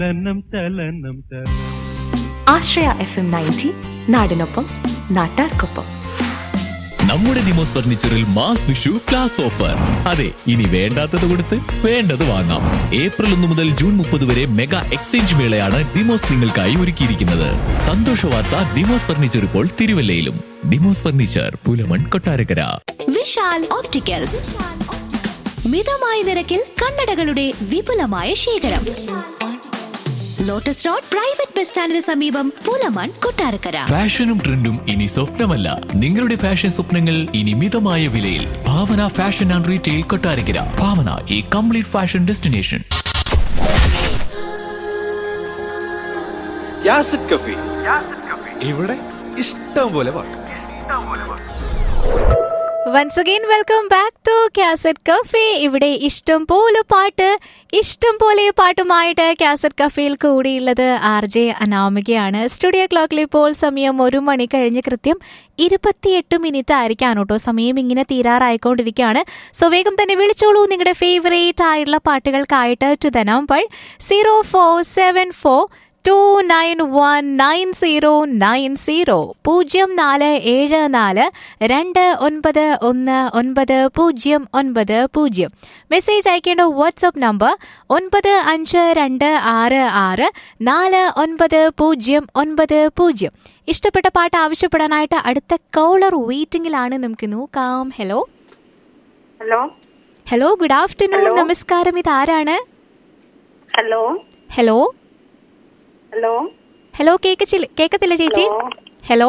ചലനം ചലനം ചലനം ആശ്രയ എഫ് എം നയൻറ്റി നാടിനൊപ്പം നാട്ടാർക്കൊപ്പം നമ്മുടെ ദിമോസ് ഫർണിച്ചറിൽ മാസ് വിഷു ക്ലാസ് ഓഫർ അതെ ഇനി വേണ്ടാത്തത് കൊടുത്ത് വേണ്ടത് വാങ്ങാം ഏപ്രിൽ ഒന്ന് മുതൽ ജൂൺ മുപ്പത് വരെ മെഗാ എക്സ്ചേഞ്ച് മേളയാണ് ദിമോസ് നിങ്ങൾക്കായി ഒരുക്കിയിരിക്കുന്നത് സന്തോഷ വാർത്ത ദിമോസ് ഫർണിച്ചർ ഇപ്പോൾ തിരുവല്ലയിലും ദിമോസ് ഫർണിച്ചർ പുലമൺ കൊട്ടാരക്കര വിശാൽ ഓപ്റ്റിക്കൽസ് മിതമായ നിരക്കിൽ കണ്ണടകളുടെ വിപുലമായ ശേഖരം ലോട്ടസ് റോഡ് പ്രൈവറ്റ് ബസ് സ്റ്റാൻഡിന് സമീപം പുലമൺ കൊട്ടാരക്കര ഫാഷനും ട്രെൻഡും ഇനി സ്വപ്നമല്ല നിങ്ങളുടെ ഫാഷൻ സ്വപ്നങ്ങൾ ഇനി മിതമായ വിലയിൽ Bhavana fashion and retail Kottarakkara Bhavana ഈ കംപ്ലീറ്റ് ഫാഷൻ ഡെസ്റ്റിനേഷൻ യാസിഡ് കഫി ഇവിടെ ഇഷ്ടം പോലെ പാട്ട് once again welcome back to cassette cafe ഇവിടെ ഇഷ്ടം പോലെ പാട്ട് ഇഷ്ടം പോലെ പാട്ടുമായിട്ട് കാസറ്റ് കഫേയിൽ കൂടിയുള്ളത് ആർ ജെ അനാമികയാണ് സ്റ്റുഡിയോ ക്ലോക്കിൽ ഇപ്പോൾ സമയം ഒരു മണി കഴിഞ്ഞ് കൃത്യം ഇരുപത്തിയെട്ട് മിനിറ്റ് ആയിരിക്കാണ് കേട്ടോ സമയം ഇങ്ങനെ തീരാറായിക്കൊണ്ടിരിക്കുകയാണ് സോ വേഗം തന്നെ വിളിച്ചോളൂ നിങ്ങളുടെ ഫേവറേറ്റ് ആയിട്ടുള്ള പാട്ടുകൾക്കായിട്ട് to the number zero four seven four two nine one nine zero nine zero പൂജ്യം നാല് ഏഴ് നാല് രണ്ട് ഒൻപത് ഒന്ന് ഒൻപത് പൂജ്യം ഒൻപത് പൂജ്യം മെസ്സേജ് അയക്കേണ്ട വാട്സപ്പ് നമ്പർ ഒൻപത് അഞ്ച് രണ്ട് ആറ് ആറ് നാല് ഒൻപത് പൂജ്യം ഒൻപത് പൂജ്യം ഇഷ്ടപ്പെട്ട പാട്ട് ആവശ്യപ്പെടാനായിട്ട് അടുത്ത കോളർ വെയിറ്റിംഗിലാണ് നമുക്ക് നോക്കാം hello hello hello good afternoon Hello. നമസ്കാരം ഇത് ആരാണ് ഹലോ ഹലോ ഹലോ ഹലോ കേക്കച്ചില്ല കേക്കത്തില്ല ചേച്ചി hello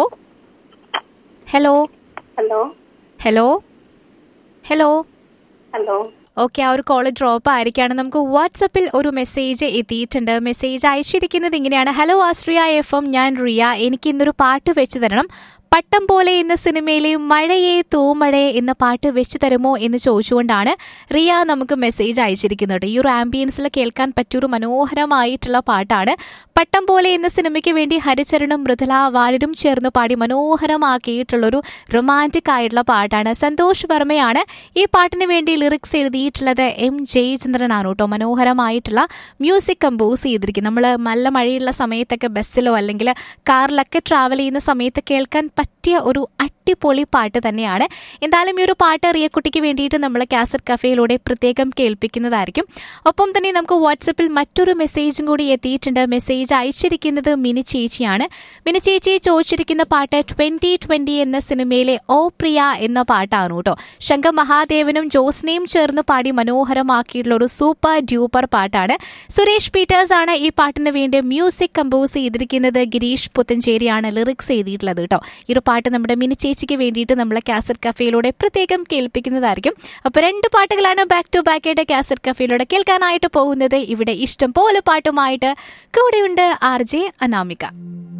hello hello hello hello hello hello okay ആ ഒരു കോള് ഡ്രോപ്പ് ആയിരിക്കാണ് നമുക്ക് വാട്സപ്പിൽ ഒരു മെസ്സേജ് എത്തിയിട്ടുണ്ട് മെസ്സേജ് അയച്ചിരിക്കുന്നത് ഇങ്ങനെയാണ് ഹലോ ആസ്ട്രിയ എഫ് എം ഞാൻ റിയ എനിക്ക് ഇന്നൊരു പാട്ട് വെച്ചു തരണം പട്ടം പോലെ എന്ന സിനിമയിലെ മഴയെ തൂമഴയെ എന്ന പാട്ട് വെച്ചു തരുമോ എന്ന് ചോദിച്ചുകൊണ്ടാണ് റിയ നമുക്ക് മെസ്സേജ് അയച്ചിരിക്കുന്നത് ഈ ഒരു ആംബിയൻസിൽ കേൾക്കാൻ പറ്റിയൊരു മനോഹരമായിട്ടുള്ള പാട്ടാണ് പട്ടം പോലെ എന്ന സിനിമയ്ക്ക് വേണ്ടി ഹരിചരണും മൃദുല വാര്യരും ചേർന്ന് പാടി മനോഹരമാക്കിയിട്ടുള്ളൊരു റൊമാൻറ്റിക് ആയിട്ടുള്ള പാട്ടാണ് സന്തോഷ് വർമ്മയാണ് ഈ പാട്ടിന് വേണ്ടി ലിറിക്സ് എഴുതിയിട്ടുള്ളത് എം ജയചന്ദ്രനാണ് കേട്ടോ മനോഹരമായിട്ടുള്ള മ്യൂസിക് കമ്പോസ് ചെയ്തിരിക്കും നമ്മൾ നല്ല മഴയുള്ള സമയത്തൊക്കെ ബസ്സിലോ അല്ലെങ്കിൽ കാറിലൊക്കെ ട്രാവൽ ചെയ്യുന്ന സമയത്ത് കേൾക്കാൻ പറ്റിയ ഒരു അടിപൊളി പാട്ട് തന്നെയാണ് എന്തായാലും ഈ ഒരു പാട്ട് റിയക്കുട്ടിക്ക് വേണ്ടിയിട്ട് നമ്മൾ കാസറ്റ് കഫേയിലൂടെ പ്രത്യേകം കേൾപ്പിക്കുന്നതായിരിക്കും ഒപ്പം തന്നെ നമുക്ക് വാട്സപ്പിൽ മറ്റൊരു മെസ്സേജും കൂടി എത്തിയിട്ടുണ്ട് മെസ്സേജ് അയച്ചിരിക്കുന്നത് മിനി ചേച്ചിയാണ് മിനി ചേച്ചി ചോദിച്ചിരിക്കുന്ന പാട്ട് ട്വന്റി ട്വന്റി എന്ന സിനിമയിലെ ഓ പ്രിയ എന്ന പാട്ടാണ് കേട്ടോ ശങ്കർ മഹാദേവനും ജോസ്നയും ചേർന്ന് പാടി മനോഹരമാക്കിയിട്ടുള്ള ഒരു സൂപ്പർ ഡ്യൂപ്പർ പാട്ടാണ് സുരേഷ് പീറ്റേഴ്സ് ആണ് ഈ പാട്ടിന് വേണ്ടി മ്യൂസിക് കമ്പോസ് ചെയ്തിരിക്കുന്നത് ഗിരീഷ് പുത്തഞ്ചേരിയാണ് ലിറിക്സ് എഴുതിയിട്ടുള്ളത് കേട്ടോ ഈ ഒരു പാട്ട് നമ്മുടെ മിനി ചേച്ചിക്ക് വേണ്ടിയിട്ട് നമ്മൾ കാസറ്റ് കഫേയിലൂടെ പ്രത്യേകം കേൾപ്പിക്കുന്നതായിരിക്കും അപ്പോൾ രണ്ട് പാട്ടുകളാണ് ബാക്ക് ടു ബാക്ക് ആയിട്ട് കാസറ്റ് കഫേയിലൂടെ കേൾക്കാനായിട്ട് പോകുന്നത് ഇവിടെ ഇഷ്ടം പോലെ പാട്ടുമായിട്ട് കൂടെയുണ്ട് ആർ ജെ അനാമിക